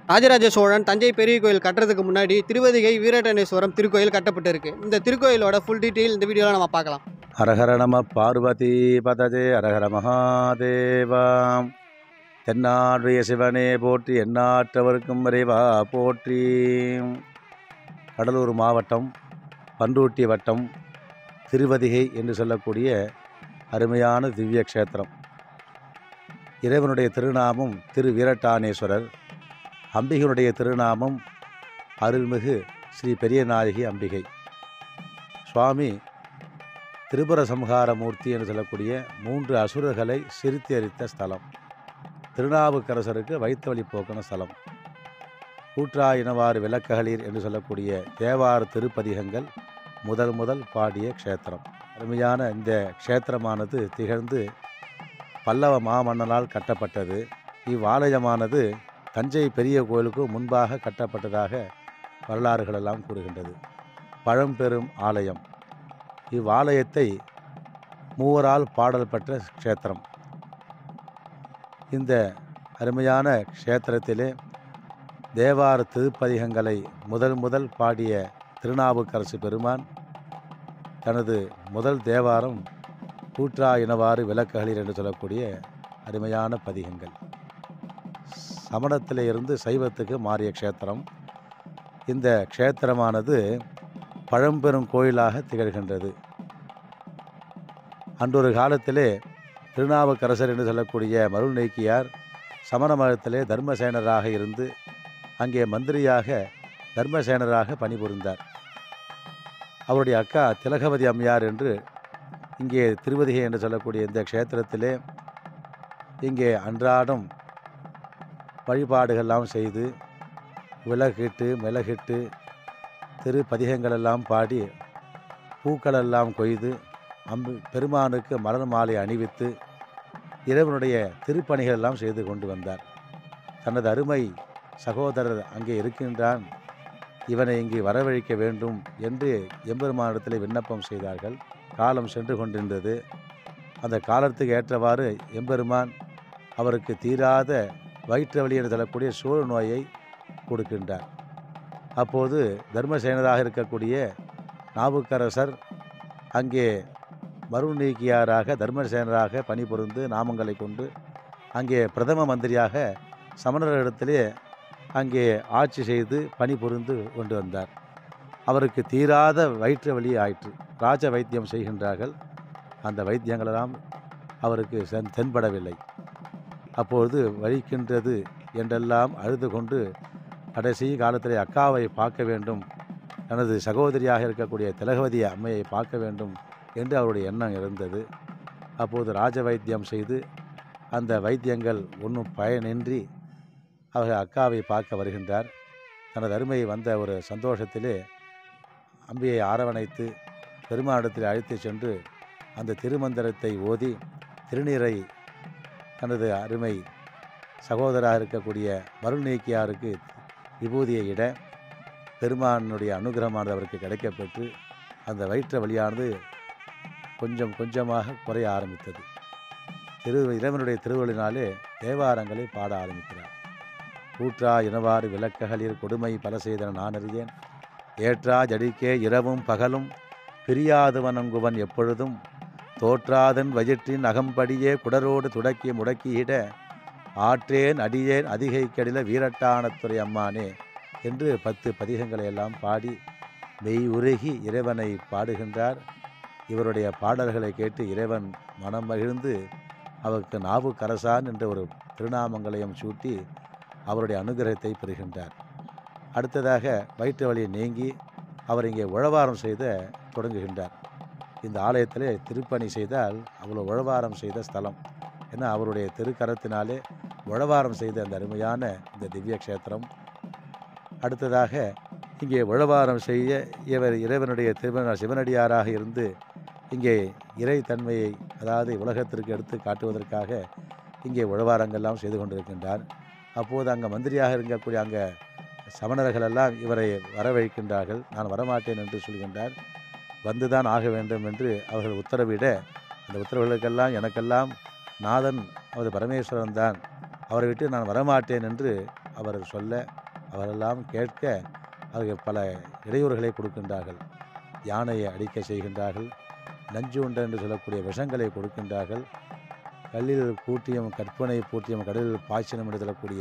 ராஜராஜ சோழன் தஞ்சை பெரிய கோயில் கட்டுறதுக்கு முன்னாடி திருவதிகை வீரட்டனேஸ்வரம் திருக்கோயில் கட்டப்பட்டிருக்கு இந்த திருக்கோயிலோட ஃபுல் டீட்டெயில் இந்த வீடியோவில் நம்ம பார்க்கலாம் ஹரஹர நம பார்வதி பதஜே ஹரஹர மகாதேவாம் தென்னாடுடைய சிவனே போற்றி எந்நாட்டவர்க்கும் இறைவா போற்றி கடலூர் மாவட்டம் பண்ருட்டி வட்டம் திருவதிகை என்று சொல்லக்கூடிய அருமையான திவ்ய க்ஷேத்திரம் இறைவனுடைய திருநாமம் திரு வீரட்டானேஸ்வரர் அம்பிகையினுடைய திருநாமம் அருள்மிகு ஸ்ரீ பெரியநாயகி அம்பிகை சுவாமி திரிபுர சம்ஹார மூர்த்தி என்று சொல்லக்கூடிய மூன்று அசுரர்களை சிரித்து அரித்த ஸ்தலம் திருநாவுக்கரசருக்கு வைத்த வழி போக்கின ஸ்தலம் கூற்றா இனவாறு விளக்ககளிர் என்று சொல்லக்கூடிய தேவார திருப்பதிகங்கள் முதல் முதல் பாடிய க்ஷேத்திரம் அருமையான இந்த க்ஷேத்திரமானது திகழ்ந்து பல்லவ மாமன்னனால் கட்டப்பட்டது இவ்வாலயமானது தஞ்சை பெரிய கோயிலுக்கு முன்பாக கட்டப்பட்டதாக வரலாறுகளெல்லாம் கூறுகின்றது பழம்பெரும் ஆலயம் இவ்வாலயத்தை மூவரால் பாடல் பெற்ற க்ஷேத்திரம் இந்த அருமையான க்ஷேத்திரத்திலே தேவார திருப்பதிகங்களை முதல் முதல் பாடிய திருநாவுக்கரசு பெருமான் தனது முதல் தேவாரம் கூற்றா இனவாறு விளக்குகளில் என்று சொல்லக்கூடிய அருமையான பதிகங்கள் சமணத்திலே இருந்து சைவத்துக்கு மாறிய க்ஷேத்திரம் இந்த க்ஷேத்திரமானது பழம்பெரும் கோயிலாக திகழ்கின்றது அன்றொரு காலத்திலே திருநாவுக்கரசர் என்று சொல்லக்கூடிய மருள் நீக்கியார் சமண மதத்திலே தர்மசேனராக இருந்து அங்கே மந்திரியாக தர்மசேனராக பணிபுரிந்தார் அவருடைய அக்கா திலகவதி அம்மையார் என்று இங்கே திருவதிகை என்று சொல்லக்கூடிய இந்த க்ஷேத்திரத்திலே இங்கே அன்றாடம் வழிபாடுகள்லாம் செய்து விலகிட்டு மிளகிட்டு திருப்பதிகங்களெல்லாம் பாடி பூக்களெல்லாம் கொய்து அம்பு பெருமானுக்கு மலர் மாலை அணிவித்து இறைவனுடைய திருப்பணிகள் எல்லாம் செய்து கொண்டு வந்தார் தனது அருமை சகோதரர் அங்கே இருக்கின்றான் இவனை இங்கே வரவழைக்க வேண்டும் என்று எம்பெருமானிடத்தில் விண்ணப்பம் செய்தார்கள் காலம் சென்று கொண்டிருந்தது அந்த காலத்துக்கு ஏற்றவாறு எம்பெருமான் அவருக்கு தீராத வயிற்று வலி என்று சொல்லக்கூடிய சூழ நோயை கொடுக்கின்றார் அப்போது தர்மசேனராக இருக்கக்கூடிய நாவுக்கரசர் அங்கே மருள் நீக்கியாராக தர்மசேனராக பணிபுரிந்து நாமங்களை கொண்டு அங்கே பிரதம மந்திரியாக சமணரிடத்திலே அங்கே ஆட்சி செய்து பணிபுரிந்து கொண்டு வந்தார் அவருக்கு தீராத வயிற்று வலி ஆயிற்று ராஜ வைத்தியம் செய்கின்றார்கள் அந்த வைத்தியங்களெல்லாம் அவருக்கு சென் தென்படவில்லை அப்பொழுது வலிக்கின்றது என்றெல்லாம் அழுது கொண்டு கடைசி காலத்திலே அக்காவை பார்க்க வேண்டும் தனது சகோதரியாக இருக்கக்கூடிய திலகவதி அம்மையை பார்க்க வேண்டும் என்று அவருடைய எண்ணம் இருந்தது அப்போது ராஜ வைத்தியம் செய்து அந்த வைத்தியங்கள் ஒன்றும் பயனின்றி அவர் அக்காவை பார்க்க வருகின்றார் தனது அருமை வந்த ஒரு சந்தோஷத்திலே அம்பியை அரவணைத்து பெருமானிடத்தில் அழைத்து சென்று அந்த திருமந்திரத்தை ஓதி திருநீரை தனது அருமை சகோதராக இருக்கக்கூடிய மருள் நீக்கியாருக்கு விபூதியை இட பெருமானுடைய அனுகிரகமானது அவருக்கு கிடைக்கப்பெற்று அந்த வயிற்று வழியானது கொஞ்சம் கொஞ்சமாக குறைய ஆரம்பித்தது திரு இறைவனுடைய திருவள்ளினாலே தேவாரங்களை பாட ஆரம்பிக்கிறார் கூற்றா இனவாறு விளக்ககளில் கொடுமை பல செய்தன நான் அறியேன் ஏற்றா ஜடிக்கே இரவும் பகலும் பிரியாதவனங்குவன் எப்பொழுதும் தோற்றாதன் வயிற்றின் அகம்படியே குடரோடு துடக்கி முடக்கியிட ஆற்றேன் அடியேன் அதிகை கடில வீரட்டானத்துறை அம்மானே என்று பத்து பதிகங்களை எல்லாம் பாடி மெய் உருகி இறைவனை பாடுகின்றார் இவருடைய பாடல்களை கேட்டு இறைவன் மனம் மகிழ்ந்து அவருக்கு நாவுக்கரசான் என்ற ஒரு திருநாமங்களையும் சூட்டி அவருடைய அனுகிரகத்தை பெறுகின்றார் அடுத்ததாக வயிற்று வலியை நீங்கி அவர் இங்கே உழவாரம் செய்த தொடங்குகின்றார் இந்த ஆலயத்திலே திருப்பணி செய்தால் அவ்வளோ உழவாரம் செய்த ஸ்தலம் ஏன்னா அவருடைய திருக்கரத்தினாலே உழவாரம் செய்த அந்த அருமையான இந்த திவ்ய க்ஷேத்திரம் அடுத்ததாக இங்கே உழவாரம் செய்ய இவர் இறைவனுடைய திருமண சிவனடியாராக இருந்து இங்கே இறை தன்மையை அதாவது உலகத்திற்கு எடுத்து காட்டுவதற்காக இங்கே உழவாரங்கள்லாம் செய்து கொண்டிருக்கின்றார் அப்போது அங்கே மந்திரியாக இருக்கக்கூடிய அங்கே சமணர்கள் எல்லாம் இவரை வரவழைக்கின்றார்கள் நான் வரமாட்டேன் என்று சொல்கின்றார் வந்துதான் ஆக வேண்டும் என்று அவர்கள் உத்தரவிட அந்த உத்தரவுகளுக்கெல்லாம் எனக்கெல்லாம் நாதன் அவரது பரமேஸ்வரன் தான் அவரை விட்டு நான் வரமாட்டேன் என்று அவர் சொல்ல அவரெல்லாம் கேட்க அவர்கள் பல இடையூறுகளை கொடுக்கின்றார்கள் யானையை அடிக்க செய்கின்றார்கள் நஞ்சு உண்ட என்று சொல்லக்கூடிய விஷங்களை கொடுக்கின்றார்கள் கல்லில் கூட்டியம் கற்பனை பூட்டியம் கடலில் பாய்ச்சனம் என்று சொல்லக்கூடிய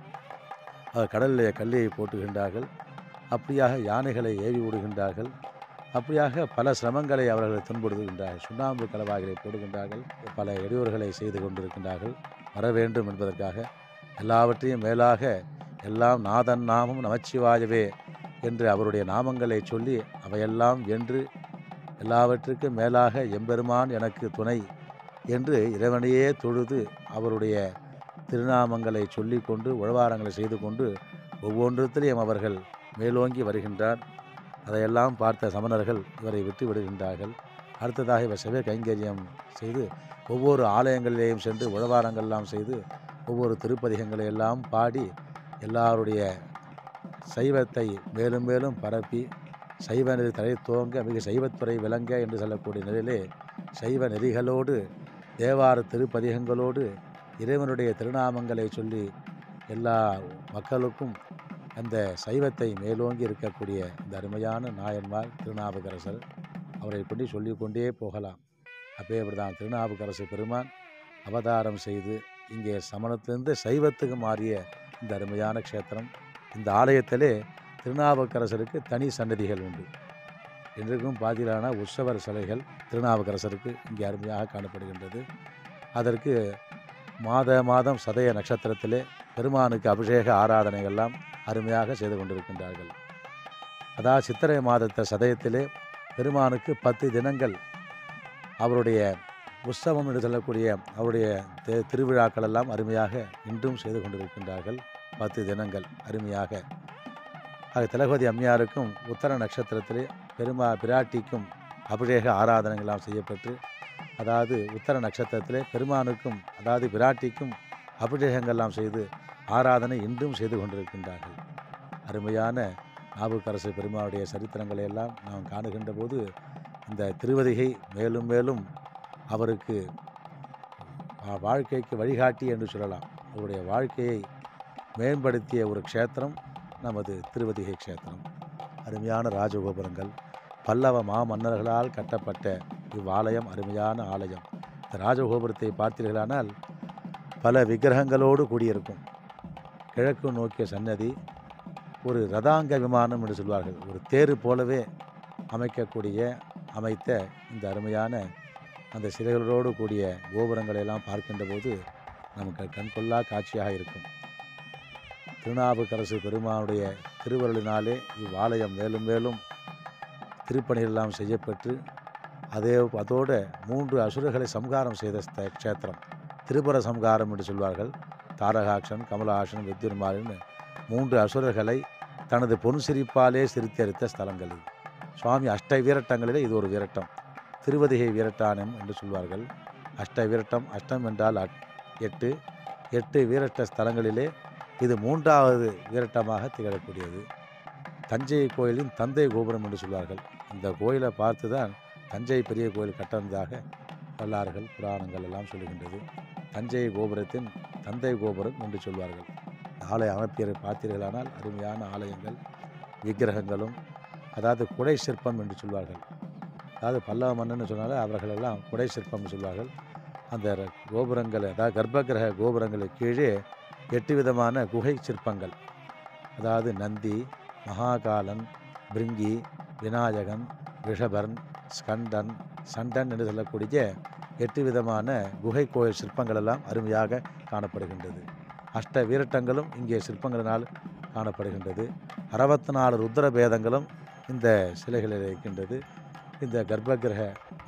அவர் கடலில் கல்லியை போட்டுகின்றார்கள் அப்படியாக யானைகளை ஏவி விடுகின்றார்கள் அப்படியாக பல சிரமங்களை அவர்கள் துன்புறுத்துகின்றார்கள் சுண்ணாம்பு கலவாய்களை போடுகின்றார்கள் பல இடையூறுகளை செய்து கொண்டிருக்கின்றார்கள் வர வேண்டும் என்பதற்காக எல்லாவற்றையும் மேலாக எல்லாம் நாதன் நாமம் நமச்சிவாயவே என்று அவருடைய நாமங்களை சொல்லி அவையெல்லாம் என்று எல்லாவற்றுக்கும் மேலாக எம்பெருமான் எனக்கு துணை என்று இறைவனையே தொழுது அவருடைய திருநாமங்களை சொல்லிக்கொண்டு உழவாரங்களை செய்து கொண்டு ஒவ்வொன்றத்திலையும் அவர்கள் மேலோங்கி வருகின்றார் அதையெல்லாம் பார்த்த சமணர்கள் இவரை விட்டு விடுகின்றார்கள் அடுத்ததாக இவர் சிவ கைங்கரியம் செய்து ஒவ்வொரு ஆலயங்களிலேயும் சென்று உழவாரங்கள்லாம் செய்து ஒவ்வொரு திருப்பதிகங்களை எல்லாம் பாடி எல்லாருடைய சைவத்தை மேலும் மேலும் பரப்பி சைவ நெறி தலை துவங்க மிக சைவத்துறை விளங்க என்று சொல்லக்கூடிய நிலையிலே சைவ நெறிகளோடு தேவார திருப்பதிகங்களோடு இறைவனுடைய திருநாமங்களை சொல்லி எல்லா மக்களுக்கும் அந்த சைவத்தை மேலோங்கி இருக்கக்கூடிய இந்த அருமையான நாயன்மார் திருநாவுக்கரசர் அவரை பற்றி சொல்லிக்கொண்டே போகலாம் அப்பேற்படிதான் திருநாவுக்கரசு பெருமான் அவதாரம் செய்து இங்கே சமணத்திலிருந்து சைவத்துக்கு மாறிய இந்த அருமையான க்ஷேத்திரம் இந்த ஆலயத்திலே திருநாவுக்கரசருக்கு தனி சன்னதிகள் உண்டு இன்றைக்கும் பாதியிலான உற்சவர் சிலைகள் திருநாவுக்கரசருக்கு இங்கே அருமையாக காணப்படுகின்றது அதற்கு மாத மாதம் சதய நட்சத்திரத்திலே பெருமானுக்கு அபிஷேக ஆராதனைகள்லாம் அருமையாக செய்து கொண்டிருக்கின்றார்கள் அதாவது சித்திரை மாதத்த சதயத்திலே பெருமானுக்கு பத்து தினங்கள் அவருடைய உற்சவம் என்று சொல்லக்கூடிய அவருடைய தி- திருவிழாக்கள் எல்லாம் அருமையாக இன்றும் செய்து கொண்டிருக்கின்றார்கள் பத்து தினங்கள் அருமையாக ஆக திலகவதி அம்மையாருக்கும் உத்தர நட்சத்திரத்திலே பெருமா பிராட்டிக்கும் அபிஷேக ஆராதனைகள்லாம் செய்யப்பட்டு அதாவது உத்தர நட்சத்திரத்திலே பெருமானுக்கும் அதாவது பிராட்டிக்கும் அபிஷேகங்கள்லாம் செய்து ஆராதனை இன்றும் செய்து கொண்டிருக்கின்றார்கள் அருமையான நாவுக்கரசு பெருமாளுடைய சரித்திரங்களை எல்லாம் நாம் காணுகின்ற போது இந்த திருவதிகை மேலும் மேலும் அவருக்கு வா- வாழ்க்கைக்கு வழிகாட்டி என்று சொல்லலாம் அவருடைய வாழ்க்கையை மேம்படுத்திய ஒரு க்ஷேத்திரம் நமது திருவதிகை க்ஷேத்திரம் அருமையான ராஜகோபுரங்கள் பல்லவ மாமன்னர்களால் கட்டப்பட்ட இவ்வாலயம் அருமையான ஆலயம் இந்த ராஜகோபுரத்தை பார்த்தீர்களானால் பல விக்கிரகங்களோடு கூடியிருக்கும் கிழக்கு நோக்கிய சன்னதி ஒரு ரதாங்க விமானம் என்று சொல்வார்கள் ஒரு தேர் போலவே அமைக்கக்கூடிய அமைத்த இந்த அருமையான அந்த சிலைகளோடு கூடிய கோபுரங்களை எல்லாம் பார்க்கின்ற போது நமக்கு கண்கொள்ளா காட்சியாக இருக்கும் திருநாவுக்கரசு பெருமானுடைய திருவருளினாலே இவ்வாலயம் மேலும் மேலும் திருப்பணிகள் எல்லாம் செய்யப்பட்டு அதே அதோடு மூன்று அசுரர்களை சம்ஹாரம் செய்த ஸ்த- க்ஷேத்திரம் திரிபுர சம்ஹாரம் என்று சொல்வார்கள் தாரகாக்ஷன் கமலஹாசன் வித்யுன்மாரின்னு மூன்று அசுரர்களை தனது பொன் சிரிப்பாலே சிரித்தரித்த ஸ்தலங்கள் இது சுவாமி அஷ்ட வீரட்டங்களிலே இது ஒரு வீரட்டம் திருவதிகை வீரட்டானம் என்று சொல்வார்கள் அஷ்ட வீரட்டம் அஷ்டம் என்றால் அட்- எட்டு எட்டு வீரட்ட ஸ்தலங்களிலே இது மூன்றாவது வீரட்டமாக திகழக்கூடியது தஞ்சை கோயிலின் தந்தை கோபுரம் என்று சொல்வார்கள் இந்த கோயிலை பார்த்து தான் தஞ்சை பெரிய கோயில் கட்டணதாக வரலாறுகள் புராணங்கள் எல்லாம் சொல்லுகின்றது தஞ்சை கோபுரத்தின் தந்தை கோபுரம் என்று சொல்வார்கள் ஆலய அமைப்பியரை பார்த்தீர்களானால் அருமையான ஆலயங்கள் விக்கிரகங்களும் அதாவது குடை சிற்பம் என்று சொல்வார்கள் அதாவது பல்லவ மன்னன் சொன்னாலே அவர்களெல்லாம் குடை சிற்பம்னு சொல்வார்கள் அந்த ர- கோபுரங்கள் அதாவது கர்ப்பகிரக கோபுரங்களுக்கு கீழே எட்டு விதமான குகை சிற்பங்கள் அதாவது நந்தி மகாகாலன் பிருங்கி விநாயகன் ரிஷபன் ஸ்கண்டன் சண்டன் என்று சொல்லக்கூடிய எட்டு விதமான குகை கோயில் சிற்பங்கள் எல்லாம் அருமையாக காணப்படுகின்றது அஷ்ட வீரட்டங்களும் இங்கே சிற்பங்களினால் காணப்படுகின்றது அறுபத்தி நாலு ருத்ர பேதங்களும் இந்த சிலைகளில் இருக்கின்றது இந்த கர்ப்பகிரக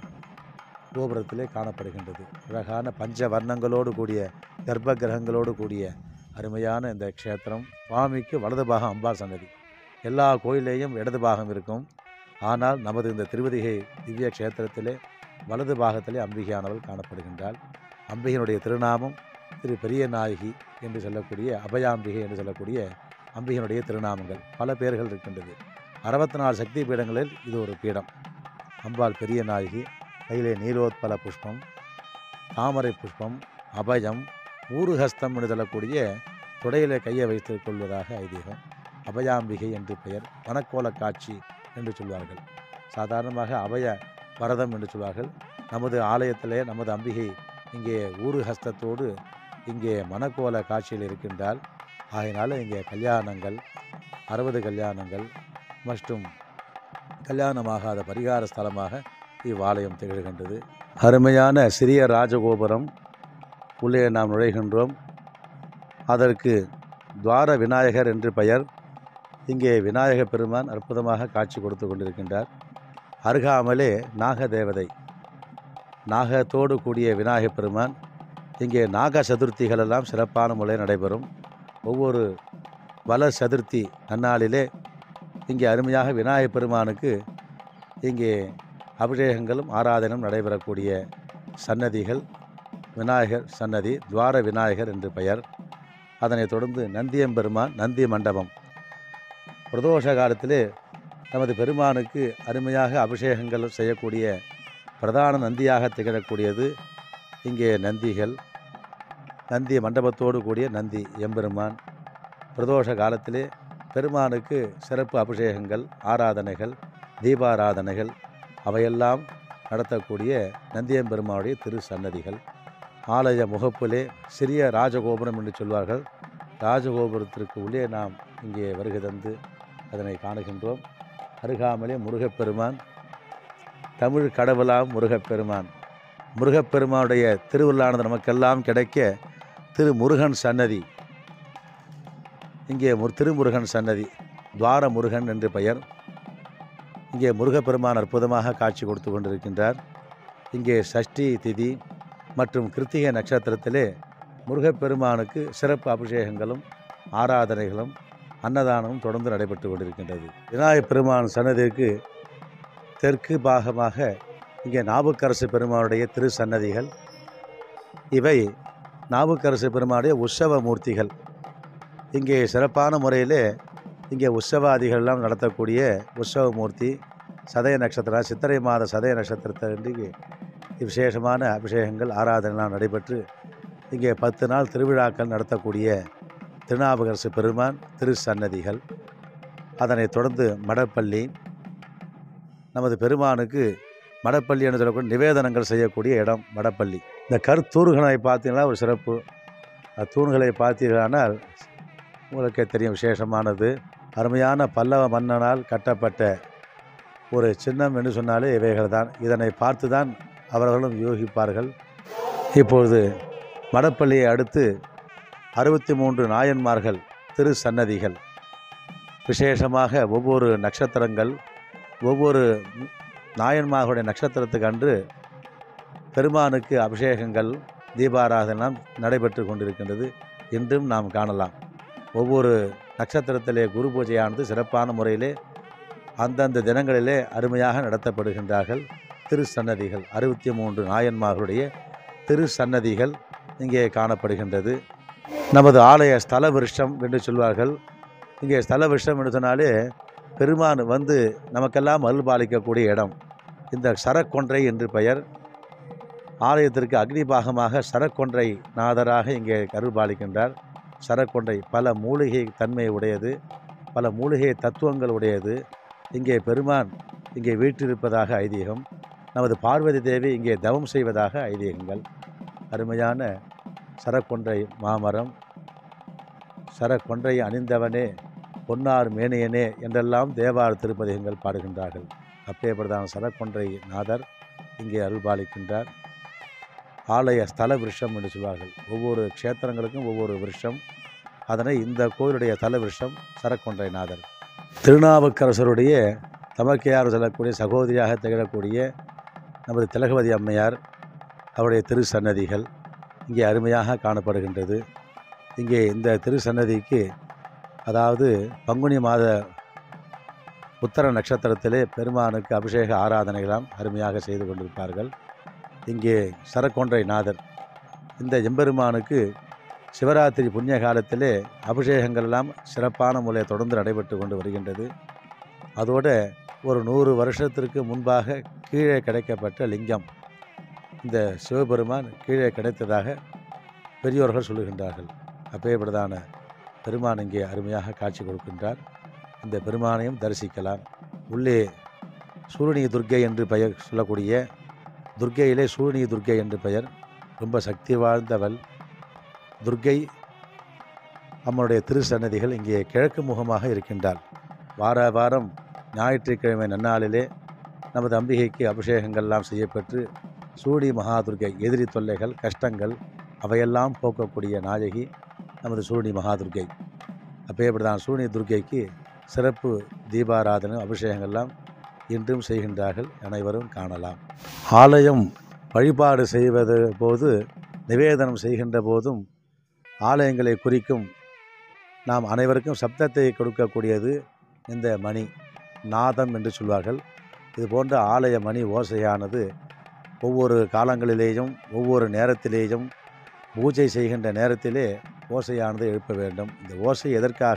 கோபுரத்திலே காணப்படுகின்றது அழகான பஞ்ச வர்ணங்களோடு கூடிய கர்ப்ப கிரகங்களோடு கூடிய அருமையான இந்த க்ஷேத்திரம் சுவாமிக்கு வலது பாகம் அம்பாள் சன்னதி எல்லா கோயிலேயும் இடது பாகம் இருக்கும் ஆனால் நமது இந்த திருவதிகை திவ்ய க்ஷேத்திரத்திலே வலது பாகத்திலே அம்பிகையானவள் காணப்படுகின்றாள் அம்பிகையினுடைய திருநாமம் திரு பெரிய நாயகி என்று சொல்லக்கூடிய அபயாம்பிகை என்று சொல்லக்கூடிய அம்பிகையினுடைய திருநாமங்கள் பல பெயர்கள் இருக்கின்றது அறுபத்தி நாலு சக்தி பீடங்களில் இது ஒரு பீடம் அம்பாள் பெரிய நாயகி கையிலே நீலோத்பல புஷ்பம் தாமரை புஷ்பம் அபயம் ஊருஹஸ்தம் என்று சொல்லக்கூடிய தொடையிலே கையை வைத்துக் கொள்வதாக ஐதீகம் அபயாம்பிகை என்று பெயர் வனக்கோல காட்சி என்று சொல்வார்கள் சாதாரணமாக அபய வரதம் என்று சொல்வார்கள் நமது ஆலயத்திலே நமது அம்பிகை இங்கே ஊரு ஹஸ்தத்தோடு இங்கே மணக்கோல காட்சியில் இருக்கின்றால் ஆகையினால இங்கே கல்யாணங்கள் அறுபது கல்யாணங்கள் மற்றும் கல்யாணமாகாத பரிகார ஸ்தலமாக இவ்வாலயம் திகழ்கின்றது அருமையான சிறிய ராஜகோபுரம் உள்ளே நாம் நுழைகின்றோம் அதற்கு துவார விநாயகர் என்று பெயர் இங்கே விநாயக பெருமான் அற்புதமாக காட்சி கொடுத்து கொண்டிருக்கின்றார் அருகாமலே நாகதேவதை நாகத்தோடு கூடிய விநாயக பெருமான் இங்கே நாக சதுர்த்திகள் எல்லாம் சிறப்பான முறையில் நடைபெறும் ஒவ்வொரு வள சதுர்த்தி நன்னாளிலே இங்கே அருமையாக விநாயக பெருமானுக்கு இங்கே அபிஷேகங்களும் ஆராதனையும் நடைபெறக்கூடிய சன்னதிகள் விநாயகர் சன்னதி துவார விநாயகர் என்று பெயர் அதனைத் தொடர்ந்து நந்தியம்பெருமான் நந்தி மண்டபம் பிரதோஷ காலத்திலே நமது பெருமானுக்கு அருமையாக அபிஷேகங்கள் செய்யக்கூடிய பிரதான நந்தியாக திகழக்கூடியது இங்கே நந்திகள் நந்தி மண்டபத்தோடு கூடிய நந்தி எம்பெருமான் பிரதோஷ காலத்திலே பெருமானுக்கு சிறப்பு அபிஷேகங்கள் ஆராதனைகள் தீபாராதனைகள் அவையெல்லாம் நடத்தக்கூடிய நந்தியம்பெருமானுடைய திரு சன்னதிகள் ஆலய முகப்பிலே சிறிய ராஜகோபுரம் என்று சொல்வார்கள் ராஜகோபுரத்திற்கு உள்ளே நாம் இங்கே வருகை தந்து அதனை காணுகின்றோம் அருகாமலே முருகப்பெருமான் தமிழ் கடவுளாம் முருகப்பெருமான் முருகப்பெருமானுடைய திருவிழானது நமக்கெல்லாம் கிடைக்க திரு முருகன் சன்னதி இங்கே முர் திருமுருகன் சன்னதி துவார முருகன் என்று பெயர் இங்கே முருகப்பெருமான் அற்புதமாக காட்சி கொடுத்து கொண்டிருக்கின்றார் இங்கே சஷ்டி திதி மற்றும் கிருத்திகை நட்சத்திரத்திலே முருகப்பெருமானுக்கு சிறப்பு அபிஷேகங்களும் ஆராதனைகளும் அன்னதானமும் தொடர்ந்து நடைபெற்று கொண்டிருக்கின்றது விநாயகப் பெருமான் சன்னதிக்கு தெற்கு பாகமாக இங்கே நாவுக்கரசு பெருமானுடைய திரு சன்னதிகள் இவை நாவுக்கரசு பெருமானுடைய உற்சவ மூர்த்திகள் இங்கே சிறப்பான முறையிலே இங்கே உற்சவாதிகள்லாம் நடத்தக்கூடிய உற்சவ மூர்த்தி சதய நட்சத்திரம் சித்திரை மாத சதய நட்சத்திரத்தன்றைக்கு விசேஷமான அபிஷேகங்கள் ஆராதனைலாம் நடைபெற்று இங்கே பத்து நாள் திருவிழாக்கள் நடத்தக்கூடிய திருநாவுக்கரசு பெருமான் திரு சன்னதிகள் அதனைத் தொடர்ந்து மடப்பள்ளி நமது பெருமானுக்கு மடப்பள்ளி என்று சொல்லக்கூடிய நிவேதனங்கள் செய்யக்கூடிய இடம் மடப்பள்ளி இந்த கருத்தூர்களை பார்த்தீங்கன்னா ஒரு சிறப்பு அந்த தூண்களை பார்த்தீர்களானால் உங்களுக்கே தெரியும் விசேஷமானது அருமையான பல்லவ மன்னனால் கட்டப்பட்ட ஒரு சின்னம் என்று சொன்னாலே இவைகள் தான் இதனை பார்த்து தான் அவர்களும் யோகிப்பார்கள் இப்பொழுது மடப்பள்ளியை அடுத்து அறுபத்தி மூன்று நாயன்மார்கள் திரு சன்னதிகள் விசேஷமாக ஒவ்வொரு நட்சத்திரங்கள் ஒவ்வொரு நாயன்மார்களுடைய நட்சத்திரத்துக்கு அன்று பெருமானுக்கு அபிஷேகங்கள் தீபாராதனம் நடைபெற்று கொண்டிருக்கின்றது இன்றும் நாம் காணலாம் ஒவ்வொரு நட்சத்திரத்திலே குரு பூஜையானது சிறப்பான முறையிலே அந்தந்த தினங்களிலே அருமையாக நடத்தப்படுகின்றார்கள் திரு சன்னதிகள் அறுபத்தி மூன்று நாயன்மார்களுடைய திரு சன்னதிகள் இங்கே காணப்படுகின்றது நமது ஆலய ஸ்தல விருஷம் என்று சொல்வார்கள் இங்கே ஸ்தல விருஷம் என்று சொன்னாலே பெருமான் வந்து நமக்கெல்லாம் அருள்பாலிக்கக்கூடிய இடம் இந்த சரக்கொன்றை என்று பெயர் ஆலயத்திற்கு அக்னி பாகமாக சரக்கொன்றை நாதராக இங்கே அருள்பாலிக்கின்றார் சரக்கொன்றை பல மூலிகை தன்மை உடையது பல மூலிகை தத்துவங்கள் உடையது இங்கே பெருமான் இங்கே வீற்றிருப்பதாக ஐதீகம் நமது பார்வதி தேவி இங்கே தவம் செய்வதாக ஐதீகங்கள் அருமையான சரக்கொன்றை மாமரம் சரக்கொன்றை அணிந்தவனே பொன்னார் மேனியனே என்றெல்லாம் தேவார திருப்பதிகங்கள் பாடுகின்றார்கள் அப்பேற்பட்டதான சரக்கொன்றை நாதர் இங்கே அருள்பாலிக்கின்றார் ஆலய ஸ்தல விருஷம் என்று சொல்வார்கள் ஒவ்வொரு க்ஷேத்திரங்களுக்கும் ஒவ்வொரு விருஷம் அதனை இந்த கோயிலுடைய தல விருஷம் சரக்கொன்றை நாதர் திருநாவுக்கரசருடைய தமக்கையார் சொல்லக்கூடிய சகோதரியாக திகழக்கூடிய நமது திலகவதி அம்மையார் அவருடைய திரு சன்னதிகள் இங்கே அருமையாக காணப்படுகின்றது இங்கே இந்த திரு சன்னதிக்கு அதாவது பங்குனி மாத உத்தர நட்சத்திரத்திலே பெருமானுக்கு அபிஷேக ஆராதனைகளாம் அருமையாக செய்து கொண்டிருப்பார்கள் இங்கே சரக்கொன்றை நாதர் இந்த எம்பெருமானுக்கு சிவராத்திரி புண்ணிய காலத்திலே அபிஷேகங்கள் எல்லாம் சிறப்பான முறையில் தொடர்ந்து நடைபெற்று கொண்டு வருகின்றது அதோட ஒரு நூறு வருஷத்திற்கு முன்பாக கீழே கிடைக்கப்பட்ட லிங்கம் இந்த சிவபெருமான் கீழே கிடைத்ததாக பெரியோர்கள் சொல்லுகின்றார்கள் அப்பேற்பட்டதான பெருமான் இங்கே அருமையாக காட்சி கொடுக்கின்றார் இந்த பெருமானையும் தரிசிக்கலாம் உள்ளே சூரியனி துர்க்கை என்று பெயர் சொல்லக்கூடிய துர்க்கையிலே சூரியனி துர்க்கை என்று பெயர் ரொம்ப சக்தி வாழ்ந்தவள் துர்க்கை அம்மனுடைய திருசன்னதிகள் இங்கே கிழக்கு முகமாக இருக்கின்றாள் வார வாரம் ஞாயிற்றுக்கிழமை நன்னாளிலே நமது அம்பிகைக்கு அபிஷேகங்கள்லாம் செய்யப்பட்டு சூடி மகாதுர்கை எதிரி தொல்லைகள் கஷ்டங்கள் அவையெல்லாம் போக்கக்கூடிய நாயகி நமது சூடி மகாதுர்கை அப்பேற்படிதான் சூனி துர்க்கைக்கு சிறப்பு தீபாராதனை அபிஷேகங்கள்லாம் இன்றும் செய்கின்றார்கள் அனைவரும் காணலாம் ஆலயம் வழிபாடு செய்வது போது நிவேதனம் செய்கின்ற போதும் ஆலயங்களை குறிக்கும் நாம் அனைவருக்கும் சப்தத்தை கொடுக்கக்கூடியது இந்த மணி நாதம் என்று சொல்வார்கள் இது போன்ற ஆலய மணி ஓசையானது ஒவ்வொரு காலங்களிலேயும் ஒவ்வொரு நேரத்திலேயும் பூஜை செய்கின்ற நேரத்திலே ஓசையானது எழுப்ப வேண்டும் இந்த ஓசை எதற்காக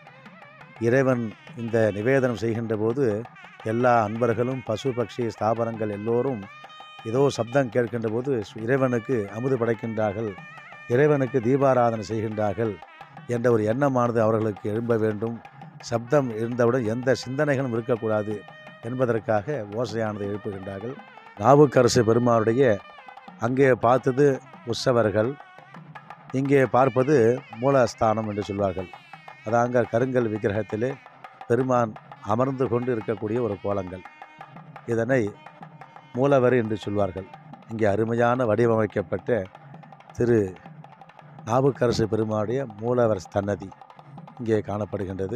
இறைவன் இந்த நிவேதனம் செய்கின்ற போது எல்லா அன்பர்களும் பசு பட்சி ஸ்தாபனங்கள் எல்லோரும் ஏதோ சப்தம் கேட்கின்ற போது இறைவனுக்கு அமுது படைக்கின்றார்கள் இறைவனுக்கு தீபாராதனை செய்கின்றார்கள் என்ற ஒரு எண்ணமானது அவர்களுக்கு எழும்ப வேண்டும் சப்தம் இருந்தவுடன் எந்த சிந்தனைகளும் இருக்கக்கூடாது என்பதற்காக ஓசையானதை எழுப்புகின்றார்கள் நாவுக்கரசு பெருமானுடைய அங்கே பார்த்தது உற்சவர்கள் இங்கே பார்ப்பது மூலஸ்தானம் என்று சொல்வார்கள் அதாங்க கருங்கல் விக்கிரகத்திலே பெருமான் அமர்ந்து கொண்டு இருக்கக்கூடிய ஒரு கோலங்கள் இதனை மூலவர் என்று சொல்வார்கள் இங்கே அருமையான வடிவமைக்கப்பட்ட திரு நாவுக்கரசு பெருமானுடைய மூலவர் சன்னதி இங்கே காணப்படுகின்றது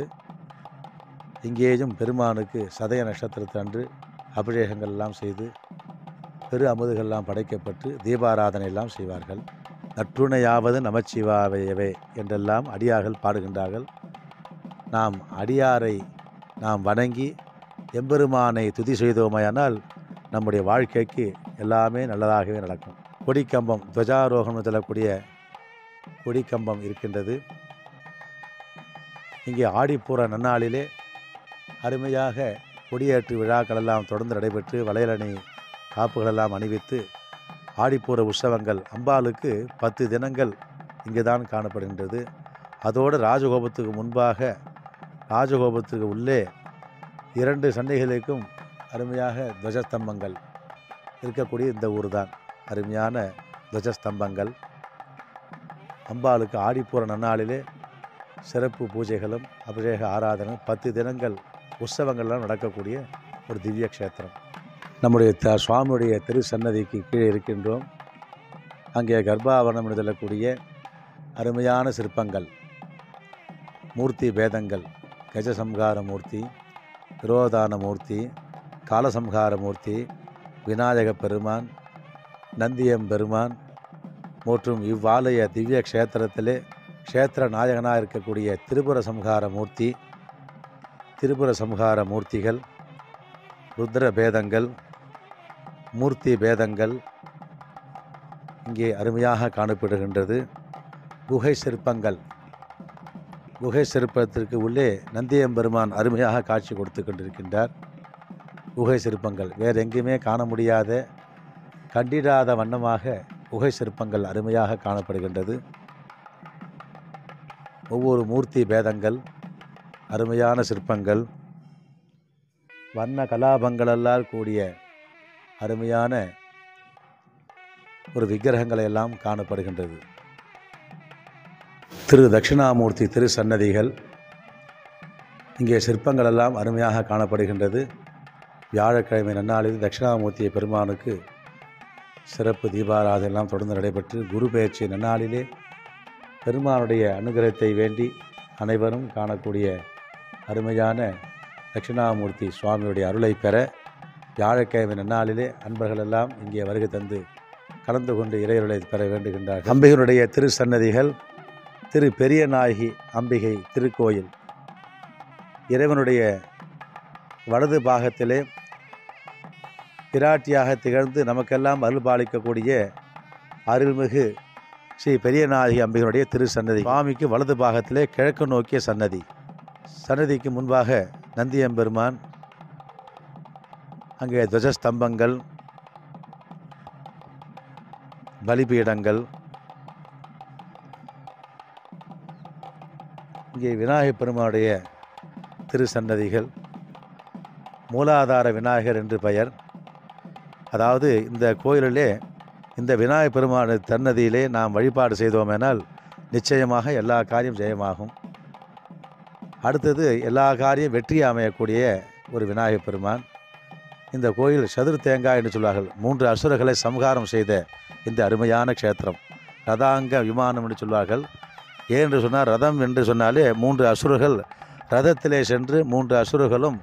இங்கேயும் பெருமானுக்கு சதய நட்சத்திரத்தன்று அபிஷேகங்கள் எல்லாம் செய்து பெரு அமுதுகள்லாம் படைக்கப்பட்டு தீபாராதனை எல்லாம் செய்வார்கள் நற்றுணையாவது நமச்சிவாவையவே என்றெல்லாம் அடியார்கள் பாடுகின்றார்கள் நாம் அடியாரை நாம் வணங்கி எம்பெருமானை துதி செய்தோமையானால் நம்முடைய வாழ்க்கைக்கு எல்லாமே நல்லதாகவே நடக்கும் கொடிக்கம்பம் துவஜாரோகணம் செல்லக்கூடிய கொடிக்கம்பம் இருக்கின்றது இங்கே ஆடிப்பூர நன்னாளிலே அருமையாக கொடியேற்று விழாக்கள் எல்லாம் தொடர்ந்து நடைபெற்று வளையலணி காப்புகளெல்லாம் அணிவித்து ஆடிப்பூர உற்சவங்கள் அம்பாளுக்கு பத்து தினங்கள் இங்கே தான் காணப்படுகின்றது அதோடு ராஜகோபத்துக்கு முன்பாக ராஜகோபத்துக்கு உள்ளே இரண்டு சண்டைகளுக்கும் அருமையாக துவஜஸ்தம்பங்கள் இருக்கக்கூடிய இந்த ஊர் தான் அருமையான துவஜஸ்தம்பங்கள் அம்பாளுக்கு ஆடிப்பூர நன்னாளிலே சிறப்பு பூஜைகளும் அபிஷேக ஆராதனை பத்து தினங்கள் உற்சவங்கள்லாம் நடக்கக்கூடிய ஒரு திவ்ய க்ஷேத்திரம் நம்முடைய த சுவாமியுடைய திரு சன்னதிக்கு கீழே இருக்கின்றோம் அங்கே கர்ப்பாவரணம் என்று சொல்லக்கூடிய அருமையான சிற்பங்கள் மூர்த்தி பேதங்கள் கஜசம்ஹார மூர்த்தி விரோதான மூர்த்தி காலசம்ஹார மூர்த்தி விநாயக பெருமான் நந்தியம் பெருமான் மற்றும் இவ்வாலய திவ்ய க்ஷேத்திரத்திலே க்ஷேத்திர நாயகனாக இருக்கக்கூடிய திரிபுர சம்ஹார மூர்த்தி திரிபுர சம்ஹார மூர்த்திகள் ருத்ர பேதங்கள் மூர்த்தி பேதங்கள் இங்கே அருமையாக காணப்படுகின்றது குகை சிற்பங்கள் குகை சிற்பத்திற்கு உள்ளே நந்தியம்பெருமான் அருமையாக காட்சி கொடுத்து கொண்டிருக்கின்றார் குகை சிற்பங்கள் வேறு எங்கேயுமே காண முடியாத கண்டிடாத வண்ணமாக குகை சிற்பங்கள் அருமையாக காணப்படுகின்றது ஒவ்வொரு மூர்த்தி பேதங்கள் அருமையான சிற்பங்கள் வண்ண கலாபங்களெல்லாம் கூடிய அருமையான ஒரு விக்கிரகங்கள் எல்லாம் காணப்படுகின்றது திரு தட்சிணாமூர்த்தி திரு சன்னதிகள் இங்கே சிற்பங்கள் எல்லாம் அருமையாக காணப்படுகின்றது வியாழக்கிழமை நன்னாளில் தட்சிணாமூர்த்தி பெருமானுக்கு சிறப்பு தீபாராதனை எல்லாம் தொடர்ந்து நடைபெற்று குரு பெயர்ச்சி நன்னாளிலே பெருமானுடைய அனுகிரகத்தை வேண்டி அனைவரும் காணக்கூடிய அருமையான தட்சிணாமூர்த்தி சுவாமியுடைய அருளை பெற வியாழக்கிழமை நன்னாளிலே அன்பர்கள் எல்லாம் இங்கே வருகை தந்து கலந்து கொண்டு இறையருளை பெற வேண்டுகின்றார்கள் அம்பிகையினுடைய திரு சன்னதிகள் திரு பெரிய நாயகி அம்பிகை திருக்கோயில் இறைவனுடைய வலது பாகத்திலே பிராட்டியாக திகழ்ந்து நமக்கெல்லாம் அருள்பாலிக்கக்கூடிய அருள்மிகு ஸ்ரீ பெரியநாயகி அம்பிகையுடைய திரு சன்னதி சுவாமிக்கு வலது பாகத்திலே கிழக்கு நோக்கிய சன்னதி சன்னதிக்கு முன்பாக நந்தியம்பெருமான் அங்கே துவஜஸ்தம்பங்கள் பலிபீடங்கள் இங்கே விநாயகப் பெருமானுடைய திருசன்னதிகள் மூலாதார விநாயகர் என்று பெயர் அதாவது இந்த கோயிலிலே இந்த விநாயகப் பெருமான் தன்னதியிலே நாம் வழிபாடு செய்தோமேனால் நிச்சயமாக எல்லா காரியம் ஜெயமாகும் அடுத்தது எல்லா காரியம் வெற்றி அமையக்கூடிய ஒரு விநாயகப் பெருமான் இந்த கோயில் சதுர் தேங்காய் என்று சொல்வார்கள் மூன்று அசுரர்களை சம்ஹாரம் செய்த இந்த அருமையான க்ஷேத்திரம் ரதாங்க விமானம் என்று சொல்வார்கள் ஏன் என்று சொன்னால் ரதம் என்று சொன்னாலே மூன்று அசுரர்கள் ரதத்திலே சென்று மூன்று அசுரர்களும்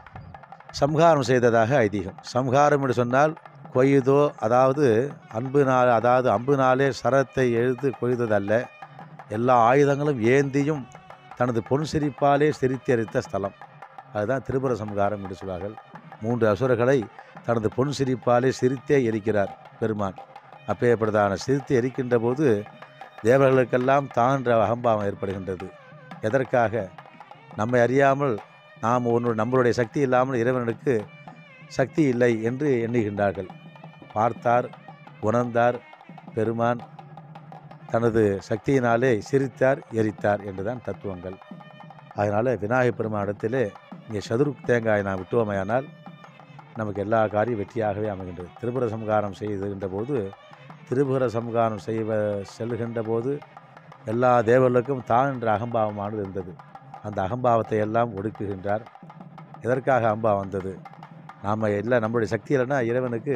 சம்ஹாரம் செய்ததாக ஐதீகம் சம்ஹாரம் என்று சொன்னால் கொய்தோ அதாவது அன்புனால் அதாவது அம்புனாலே சரத்தை எழுத்து கொய்ததல்ல எல்லா ஆயுதங்களும் ஏந்தியும் தனது பொன் சிரிப்பாலே சிரித்தெரித்த ஸ்தலம் அதுதான் திரிபுர சம்ஹாரம் என்று சொல்வார்கள் மூன்று அசுரர்களை தனது பொன் சிரிப்பாலே சிரித்தே எரிக்கிறார் பெருமான் அப்பேற்பட்டதான சிரித்து எரிக்கின்ற போது தேவர்களுக்கெல்லாம் தான்ற அகம்பாவம் ஏற்படுகின்றது எதற்காக நம்மை அறியாமல் நாம் ஒன்று நம்மளுடைய சக்தி இல்லாமல் இறைவனுக்கு சக்தி இல்லை என்று எண்ணுகின்றார்கள் பார்த்தார் உணர்ந்தார் பெருமான் தனது சக்தியினாலே சிரித்தார் எரித்தார் என்றுதான் தத்துவங்கள் அதனால் விநாயகப் பெருமானிடத்திலே இங்கே சதுரு தேங்காய் நாம் விட்டுவோமையானால் நமக்கு எல்லா காரியம் வெற்றியாகவே அமைகின்றது திரிபுர சம்ஹாரம் செய்துகின்ற போது திரிபுர சம்ஹாரம் செய்வ செல்கின்ற போது எல்லா தேவர்களுக்கும் தான் என்ற அகம்பாவமானது இருந்தது அந்த அகம்பாவத்தை எல்லாம் ஒடுக்குகின்றார் எதற்காக அம்பா வந்தது நாம் இல்லை நம்மளுடைய சக்தி இல்லைன்னா இறைவனுக்கு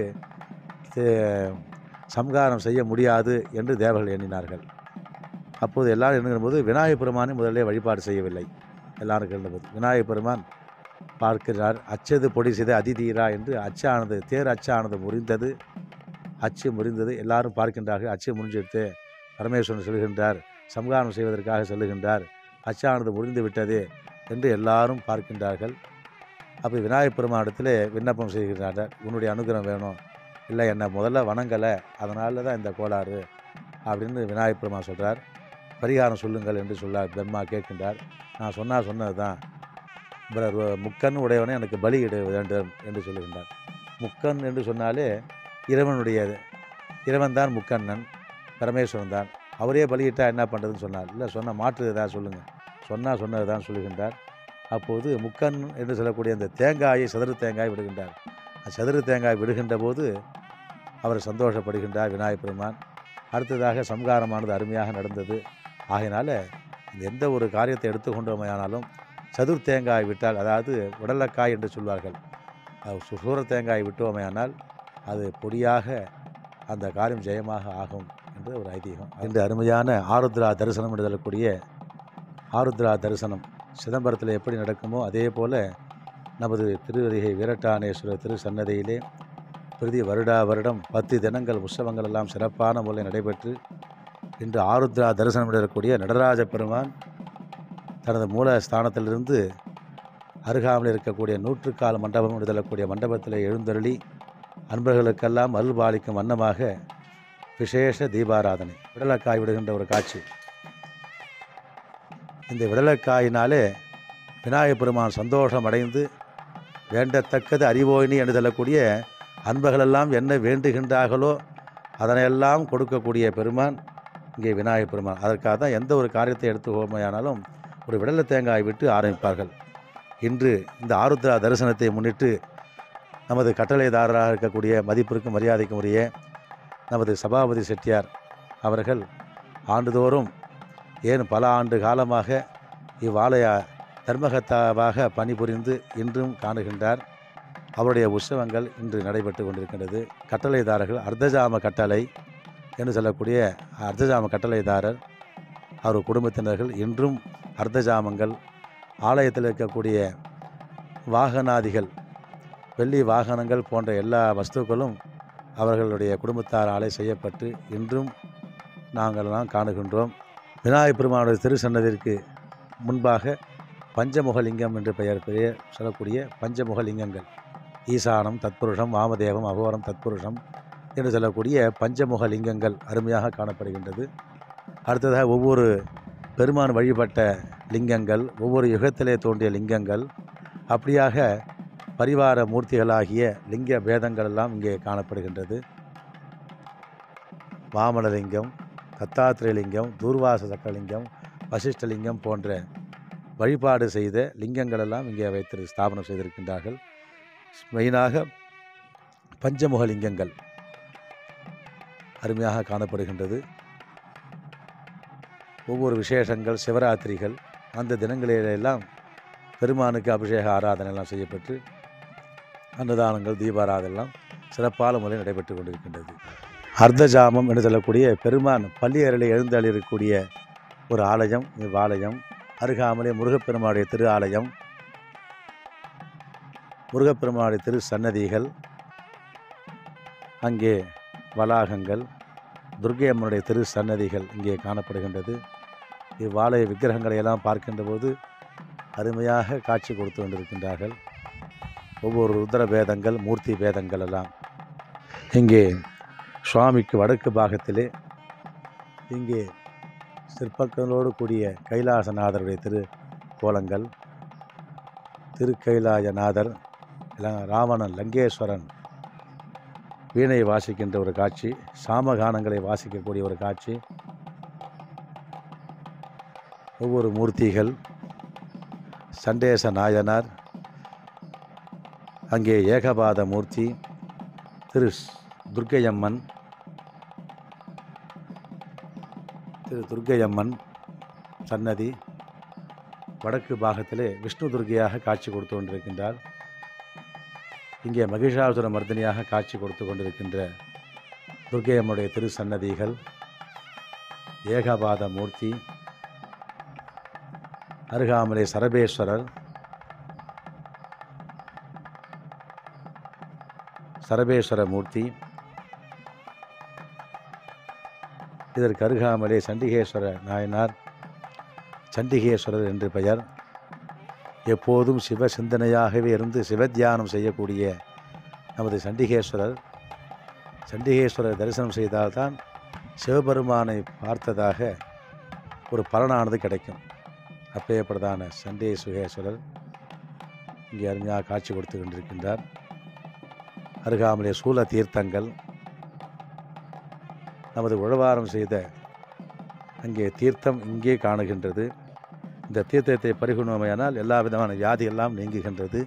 தி- சம்ஹாரம் செய்ய முடியாது என்று தேவர்கள் எண்ணினார்கள் அப்போது எல்லாரும் எண்ணுகிற போது விநாயகப் பெருமானை முதல்ல வழிபாடு செய்யவில்லை எல்லாரும் கேட்டபோது விநாயகப் பெருமான் பார்க்கிறார் அச்சது பொடி செய்த அதிதீரா என்று அச்சானது தேர் அச்சானது முறிந்தது அச்சு முறிந்தது எல்லாரும் பார்க்கின்றார்கள் அச்சு முறிஞ்செடுத்து பரமேஸ்வரன் செல்கின்றார் சம்ஹாரம் செய்வதற்காக செல்லுகின்றார் அச்சானது முறிந்து விட்டது என்று எல்லாரும் பார்க்கின்றார்கள் அப்போ விநாயகப் பெருமானிடத்தில் விண்ணப்பம் செய்கிறார்கள் உன்னுடைய அனுகிரகம் வேணும் இல்லை என்னை முதல்ல வணங்கலை அதனால தான் இந்த கோளாறு அப்படின்னு விநாயகப் பெருமான் சொல்கிறார் பரிகாரம் சொல்லுங்கள் என்று சொல்லார் பிரம்மா கேட்கின்றார் நான் சொன்னால் சொன்னது தான் பிறர் முக்கன் உடையவனே எனக்கு பலி இட வேண்டும் என்று சொல்லுகின்றார் முக்கன் என்று சொன்னாலே இறைவனுடைய இறைவன் தான் முக்கண்ணன் பரமேஸ்வரன் தான் அவரே பலியிட்டா என்ன பண்ணுறதுன்னு சொன்னார் இல்லை சொன்ன மாற்று ஏதாவது சொல்லுங்கள் சொன்னால் சொன்னது தான் சொல்லுகின்றார் அப்போது முக்கன் என்று சொல்லக்கூடிய அந்த தேங்காயை சதுர தேங்காய் விடுகின்றார் அந்த சதுர தேங்காய் விடுகின்ற போது அவர் சந்தோஷப்படுகின்றார் விநாயகப் பெருமான் அடுத்ததாக சம்ஹாரமானது அருமையாக நடந்தது ஆகையினால எந்த ஒரு காரியத்தை எடுத்துக்கொண்டோமையானாலும் சதுர் தேங்காய் விட்டால் அதாவது உடலக்காய் என்று சொல்வார்கள் அது சு- சூர தேங்காய் விட்டோமையானால் அது பொடியாக அந்த காரியம் ஜெயமாக ஆகும் என்று ஒரு ஐதீகம் இன்று அருமையான ஆருத்ரா தரிசனம் என்று சொல்லக்கூடிய ஆருத்ரா தரிசனம் சிதம்பரத்தில் எப்படி நடக்குமோ அதே போல் நமது திருவதிகை வீரட்டானேஸ்வரர் திரு சன்னதியிலே பிரதி வருடா வருடம் பத்து தினங்கள் உற்சவங்கள் எல்லாம் சிறப்பான முறையில் நடைபெற்று இன்று ஆருத்ரா தரிசனம் இடக்கூடிய நடராஜ பெருமான் தனது மூல ஸ்தானத்திலிருந்து அருகாமல் இருக்கக்கூடிய நூற்றுக்கால் மண்டபம் என்று சொல்லக்கூடிய மண்டபத்தில் எழுந்தருளி அன்பர்களுக்கெல்லாம் அருள்பாலிக்கும் வண்ணமாக விசேஷ தீபாராதனை விடலக்காய் விடுகின்ற ஒரு காட்சி இந்த விடலக்காயினாலே விநாயகப் பெருமான் சந்தோஷம் அடைந்து வேண்டத்தக்கது அறிவோயினி என்று சொல்லக்கூடிய அன்பர்களெல்லாம் என்ன வேண்டுகின்றார்களோ அதனையெல்லாம் கொடுக்கக்கூடிய பெருமான் இங்கே விநாயகப் பெருமான் அதற்காக தான் எந்த ஒரு காரியத்தை எடுத்து ஹோமையானாலும் ஒரு விடலை தேங்காய் விட்டு ஆரம்பிப்பார்கள் இன்று இந்த ஆருத்ரா தரிசனத்தை முன்னிட்டு நமது கட்டளைதாரராக இருக்கக்கூடிய மதிப்பிற்கும் மரியாதைக்கும் உரிய நமது சபாபதி செட்டியார் அவர்கள் ஆண்டுதோறும் ஏன் பல ஆண்டு காலமாக இவ்வாலய தர்மகத்தாவாக பணிபுரிந்து இன்றும் காணுகின்றார் அவருடைய உற்சவங்கள் இன்று நடைபெற்று கொண்டிருக்கின்றது கட்டளைதாரர்கள் அர்த்தஜாம கட்டளை என்று சொல்லக்கூடிய அர்த்தஜாம கட்டளைதாரர் அவர் குடும்பத்தினர்கள் இன்றும் அர்த்தஜாமங்கள் ஆலயத்தில் இருக்கக்கூடிய வாகனாதிகள் வெள்ளி வாகனங்கள் போன்ற எல்லா வஸ்துக்களும் அவர்களுடைய குடும்பத்தாராலே செய்யப்பட்டு இன்றும் நாங்கள்லாம் காணுகின்றோம் விநாயகப் பெருமானுடைய திருசன்னதிற்கு முன்பாக பஞ்சமுகலிங்கம் என்று பெயர் பெயர் சொல்லக்கூடிய பஞ்சமுகலிங்கங்கள் ஈசானம் தத்புருஷம் வாமதேவம் அகோரம் தத்புருஷம் என்று சொல்லக்கூடிய பஞ்சமுக லிங்கங்கள் அருமையாக காணப்படுகின்றது அடுத்ததாக ஒவ்வொரு பெருமான் வழிபட்ட லிங்கங்கள் ஒவ்வொரு யுகத்திலே தோன்றிய லிங்கங்கள் அப்படியாக பரிவார மூர்த்திகளாகிய லிங்க பேதங்கள் எல்லாம் இங்கே காணப்படுகின்றது வாமனலிங்கம் தத்தாத்திரேயலிங்கம் தூர்வாச சக்கரலிங்கம் வசிஷ்டலிங்கம் போன்ற வழிபாடு செய்த லிங்கங்கள் எல்லாம் இங்கே வைத்து ஸ்தாபனம் செய்திருக்கின்றார்கள் மெயினாக பஞ்சமுக லிங்கங்கள் அருமையாக காணப்படுகின்றது ஒவ்வொரு விசேஷங்கள் சிவராத்திரிகள் அந்த தினங்களிலெல்லாம் பெருமானுக்கு அபிஷேக ஆராதனை எல்லாம் செய்யப்பட்டு அன்னதானங்கள் தீபாராதெல்லாம் சிறப்பான முறையில் நடைபெற்று கொண்டிருக்கின்றது அர்த்தஜாமம் என்று சொல்லக்கூடிய பெருமான் பள்ளியறையில் எழுந்தளிருக்கக்கூடிய ஒரு ஆலயம் இவ்வாலயம் அருகாமலே முருகப்பெருமானுடைய திரு ஆலயம் முருகப்பெருமானுடைய திரு சன்னதிகள் அங்கே வளாகங்கள் துர்க்கை அம்மனுடைய திரு சன்னதிகள் இங்கே காணப்படுகின்றது இவ்வாலய விக்கிரகங்களை எல்லாம் பார்க்கின்ற போது அருமையாக காட்சி கொடுத்து கொண்டிருக்கின்றார்கள் ஒவ்வொரு ருத்ர பேதங்கள் மூர்த்தி பேதங்கள் எல்லாம் இங்கே சுவாமிக்கு வடக்கு பாகத்திலே இங்கே சிற்பங்களோடு கூடிய கைலாசநாதருடைய திரு கோலங்கள் திருக்கைலாயநாதர் எல்லாம் ராவணன் லங்கேஸ்வரன் வீணை வாசிக்கின்ற ஒரு காட்சி சாமகானங்களை வாசிக்கக்கூடிய ஒரு காட்சி ஒவ்வொரு மூர்த்திகள் சண்டேச நாயனார் அங்கே ஏகபாத மூர்த்தி திரு ஸ்- துர்க்கையம்மன் திரு துர்க்கையம்மன் சன்னதி வடக்கு பாகத்திலே விஷ்ணு துர்க்கையாக காட்சி கொடுத்து கொண்டிருக்கின்றார் இங்கே மகிஷாசுர மர்தினியாக காட்சி கொடுத்து கொண்டிருக்கின்ற துர்க்கையம்முடைய திரு சன்னதிகள் ஏகபாத மூர்த்தி அருகாமலே சரபேஸ்வரர் சரபேஸ்வர மூர்த்தி இதற்கு அருகாமலே சண்டிகேஸ்வர நாயனார் சண்டிகேஸ்வரர் என்று பெயர் எப்போதும் சிவ சிந்தனையாகவே இருந்து சிவத்தியானம் செய்யக்கூடிய நமது சண்டிகேஸ்வரர் சண்டிகேஸ்வரர் தரிசனம் செய்தால்தான் சிவபெருமானை பார்த்ததாக ஒரு பலனானது கிடைக்கும் அப்பேற்பட்டதான சண்டே சுகேஸ்வரர் இங்கே அருமையாக காட்சி கொடுத்து கொண்டிருக்கின்றார் அருகாமலே சூல தீர்த்தங்கள் நமது உழவாரம் செய்த அங்கே தீர்த்தம் இங்கே காணுகின்றது இந்த தீர்த்தத்தை பருகினோமையானால் எல்லா விதமான வியாதி எல்லாம் நீங்குகின்றது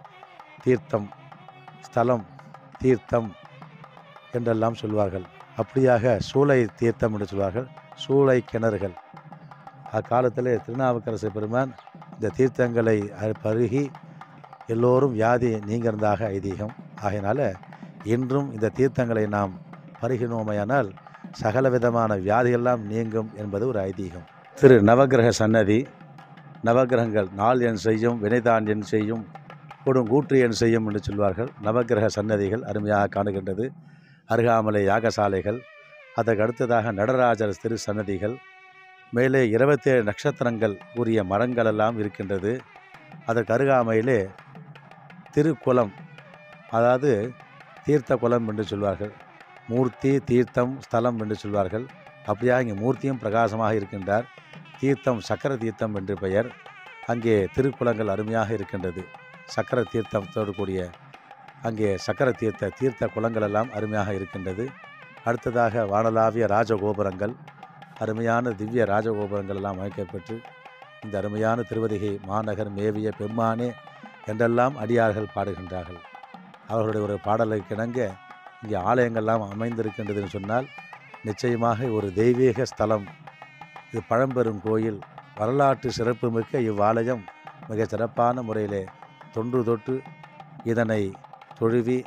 தீர்த்தம் ஸ்தலம் தீர்த்தம் என்றெல்லாம் சொல்வார்கள் அப்படியாக சூளை தீர்த்தம் என்று சொல்வார்கள் சூளை கிணறுகள் அக்காலத்திலே திருநாவுக்கரசு பெருமான் இந்த தீர்த்தங்களை அ- பருகி எல்லோரும் வியாதி நீங்கிறதாக ஐதீகம் ஆகையினால இன்றும் இந்த தீர்த்தங்களை நாம் பருகினோமையானால் சகல விதமான வியாதியெல்லாம் நீங்கும் என்பது ஒரு ஐதீகம் திரு நவக்கிரக சன்னதி நவக்கிரகங்கள் நாள் எண் செய்யும் வினைதான் எண் செய்யும் கொடுங்கூற்று எண் செய்யும் என்று சொல்வார்கள் நவக்கிரக சன்னதிகள் அருமையாக காணுகின்றது அருகாமலை யாகசாலைகள் அதற்கு அடுத்ததாக நடராஜர் திரு சன்னதிகள் மேலே இருபத்தேழு நட்சத்திரங்கள் உரிய மரங்கள் எல்லாம் இருக்கின்றது அதற்கு அருகாமையிலே திருக்குளம் அதாவது தீர்த்த குளம் என்று சொல்வார்கள் மூர்த்தி தீர்த்தம் ஸ்தலம் என்று சொல்வார்கள் அப்படியாக இங்கே மூர்த்தியும் பிரகாசமாக இருக்கின்றார் தீர்த்தம் சக்கர தீர்த்தம் என்று பெயர் அங்கே திருக்குளங்கள் அருமையாக இருக்கின்றது சக்கர தீர்த்தத்தோடு கூடிய அங்கே சக்கர தீர்த்த தீர்த்த குளங்கள் எல்லாம் அருமையாக இருக்கின்றது அடுத்ததாக வானலாவிய ராஜகோபுரங்கள் அருமையான திவ்ய ராஜகோபுரங்கள் எல்லாம் அமைக்கப்பெற்று இந்த அருமையான திருவதிகை மாநகர் மேவிய பெம்மானே என்றெல்லாம் அடியார்கள் பாடுகின்றார்கள் அவர்களுடைய ஒரு பாடலுக்கு இணங்க இங்கே ஆலயங்கள்லாம் அமைந்திருக்கின்றதுன்னு சொன்னால் நிச்சயமாக ஒரு தெய்வீக ஸ்தலம் இது பழம்பெரும் கோயில் வரலாற்று சிறப்புமிக்க இவ்வாலயம் மிக சிறப்பான முறையிலே தொன்று தொட்டு இதனை தொழுவி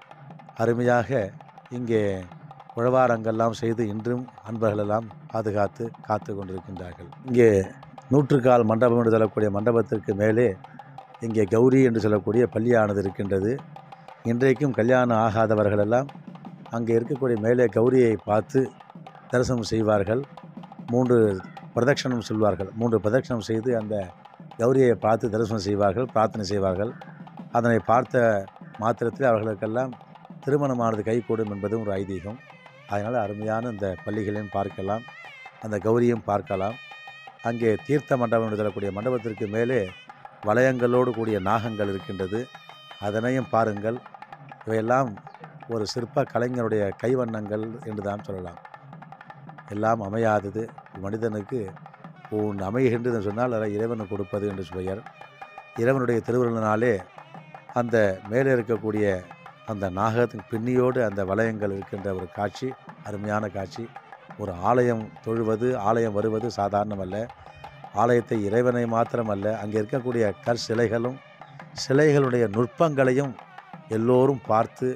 அருமையாக இங்கே உழவாரங்கள்லாம் செய்து இன்றும் அன்பர்களெல்லாம் பாதுகாத்து காத்து கொண்டிருக்கின்றார்கள் இங்கே நூற்றுக்கால் மண்டபம் என்று சொல்லக்கூடிய மண்டபத்திற்கு மேலே இங்கே கௌரி என்று சொல்லக்கூடிய பள்ளியானது இருக்கின்றது இன்றைக்கும் கல்யாணம் ஆகாதவர்களெல்லாம் அங்கே இருக்கக்கூடிய மேலே கௌரியை பார்த்து தரிசனம் செய்வார்கள் மூன்று பிரதட்சணம் சொல்வார்கள் மூன்று பிரதட்சணம் செய்து அந்த கௌரியை பார்த்து தரிசனம் செய்வார்கள் பிரார்த்தனை செய்வார்கள் அதனை பார்த்த மாத்திரத்தில் அவர்களுக்கெல்லாம் திருமணமானது கைகூடும் என்பதும் ஒரு ஐதீகம் அதனால் அருமையான இந்த பள்ளிகளையும் பார்க்கலாம் அந்த கௌரியும் பார்க்கலாம் அங்கே தீர்த்த மண்டபம் என்று சொல்லக்கூடிய மண்டபத்திற்கு மேலே வளையங்களோடு கூடிய நாகங்கள் இருக்கின்றது அதனையும் பாருங்கள் இவையெல்லாம் ஒரு சிற்ப கலைஞருடைய கைவண்ணங்கள் என்று தான் சொல்லலாம் எல்லாம் அமையாதது மனிதனுக்கு ஒன்று அமைகின்றது சொன்னால் அதை இறைவனுக்கு கொடுப்பது என்று பெயர் இறைவனுடைய திருவிழனாலே அந்த மேலே இருக்கக்கூடிய அந்த நாகத்தின் பின்னியோடு அந்த வளையங்கள் இருக்கின்ற ஒரு காட்சி அருமையான காட்சி ஒரு ஆலயம் தொழுவது ஆலயம் வருவது சாதாரணமல்ல ஆலயத்தை இறைவனை மாத்திரமல்ல அங்கே இருக்கக்கூடிய கற் சிலைகளும் சிலைகளுடைய நுட்பங்களையும் எல்லோரும் பார்த்து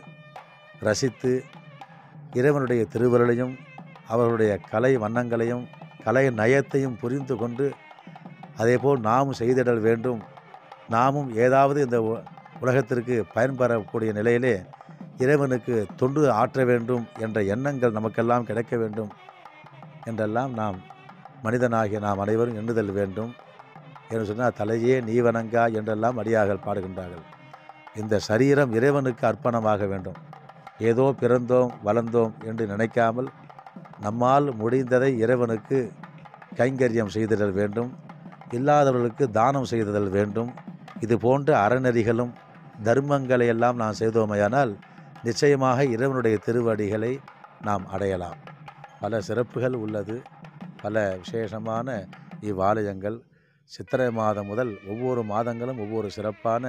ரசித்து இறைவனுடைய திருவருளையும் அவர்களுடைய கலை வண்ணங்களையும் கலை நயத்தையும் புரிந்து கொண்டு அதேபோல் நாமும் செய்திடல் வேண்டும் நாமும் ஏதாவது இந்த உ- உலகத்திற்கு பயன்பெறக்கூடிய நிலையிலே இறைவனுக்கு தொண்டு ஆற்ற வேண்டும் என்ற எண்ணங்கள் நமக்கெல்லாம் கிடைக்க வேண்டும் என்றெல்லாம் நாம் மனிதனாகிய நாம் அனைவரும் எண்ணுதல் வேண்டும் என்று சொன்னால் தலையே நீ வணங்கா என்றெல்லாம் அடியார்கள் பாடுகின்றார்கள் இந்த சரீரம் இறைவனுக்கு அர்ப்பணமாக வேண்டும் ஏதோ பிறந்தோம் வளர்ந்தோம் என்று நினைக்காமல் நம்மால் முடிந்ததை இறைவனுக்கு கைங்கரியம் செய்திடல் வேண்டும் இல்லாதவர்களுக்கு தானம் செய்திடல் வேண்டும் இது போன்ற அறநெறிகளும் தர்மங்களை எல்லாம் நாம் செய்தோமையானால் நிச்சயமாக இறைவனுடைய திருவடிகளை நாம் அடையலாம் பல சிறப்புகள் உள்ளது பல விசேஷமான இவ்வாலயங்கள் சித்திரை மாதம் முதல் ஒவ்வொரு மாதங்களும் ஒவ்வொரு சிறப்பான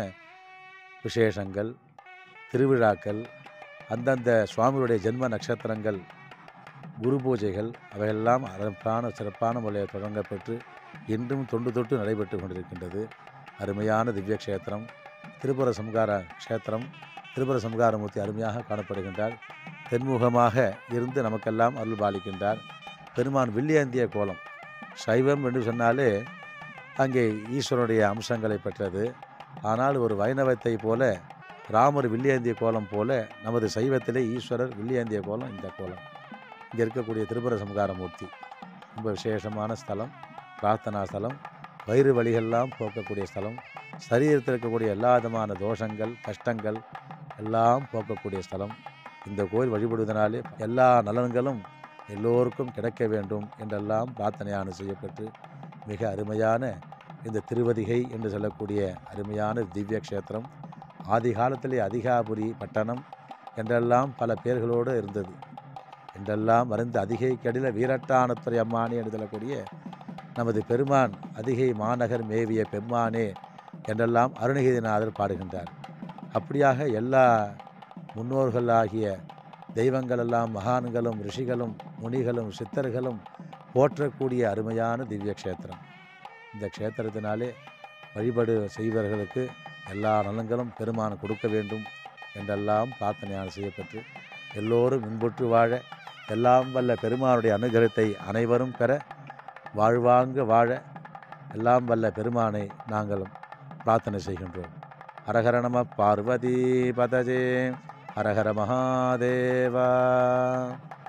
விசேஷங்கள் திருவிழாக்கள் அந்தந்த சுவாமியுடைய ஜென்ம நட்சத்திரங்கள் குரு பூஜைகள் அவையெல்லாம் சிறப்பான சிறப்பான முறையில் தொடங்கப்பெற்று இன்றும் தொண்டு தொட்டு நடைபெற்று கொண்டிருக்கின்றது அருமையான திவ்ய க்ஷேத்திரம் திருப்புர சம்ஹார க்ஷேத்திரம் திருப்புர சம்ஹாரமூர்த்தி அருமையாக காணப்படுகின்றார் தென்முகமாக இருந்து நமக்கெல்லாம் அருள் பாலிக்கின்றார் பெருமான் வில்லியந்திய கோலம் சைவம் என்று சொன்னாலே அங்கே ஈஸ்வரனுடைய அம்சங்களை பெற்றது ஆனால் ஒரு வைணவத்தை போல ராமர் வில்லியந்திய கோலம் போல நமது சைவத்திலே ஈஸ்வரர் வில்லியந்திய கோலம் இந்த கோலம் இங்கே இருக்கக்கூடிய திருப்புர சம்ஹாரமூர்த்தி ரொம்ப விசேஷமான ஸ்தலம் பிரார்த்தனா ஸ்தலம் வயிறு வழிகள்லாம் போக்கக்கூடிய ஸ்தலம் சரீரத்தில் இருக்கக்கூடிய எல்லா விதமான தோஷங்கள் கஷ்டங்கள் எல்லாம் போக்கக்கூடிய ஸ்தலம் இந்த கோயில் வழிபடுவதனாலே எல்லா நலன்களும் எல்லோருக்கும் கிடைக்க வேண்டும் என்றெல்லாம் பிரார்த்தனையான செய்யப்பட்டு மிக அருமையான இந்த திருவதிகை என்று சொல்லக்கூடிய அருமையான திவ்ய க்ஷேத்திரம் ஆதி காலத்திலே அதிகாபுரி பட்டணம் என்றெல்லாம் பல பேர்களோடு இருந்தது என்றெல்லாம் மருந்து அதிகை கடில வீரட்டானத்துறை அம்மானே என்று சொல்லக்கூடிய நமது பெருமான் அதிகை மாநகர் மேவிய பெம்மானே என்றெல்லாம் அருணகிரிநாதர் பாடுகின்றார் அப்படியாக எல்லா முன்னோர்களாகிய தெய்வங்களெல்லாம் மகான்களும் ரிஷிகளும் முனிகளும் சித்தர்களும் போற்றக்கூடிய அருமையான திவ்ய க்ஷேத்திரம் இந்த க்ஷேத்திரத்தினாலே வழிபாடு செய்பவர்களுக்கு எல்லா நலன்களும் பெருமான் கொடுக்க வேண்டும் என்றெல்லாம் பிரார்த்தனையான செய்யப்பட்டு எல்லோரும் இன்புற்று வாழ எல்லாம் வல்ல பெருமானுடைய அனுகிரகத்தை அனைவரும் பெற வாழ்வாங்க வாழ எல்லாம் வல்ல பெருமானை நாங்கள் பிரார்த்தனை செய்கின்றோம் ஹரஹர நம பார்வதி பதஜே ஹரஹர மகாதேவா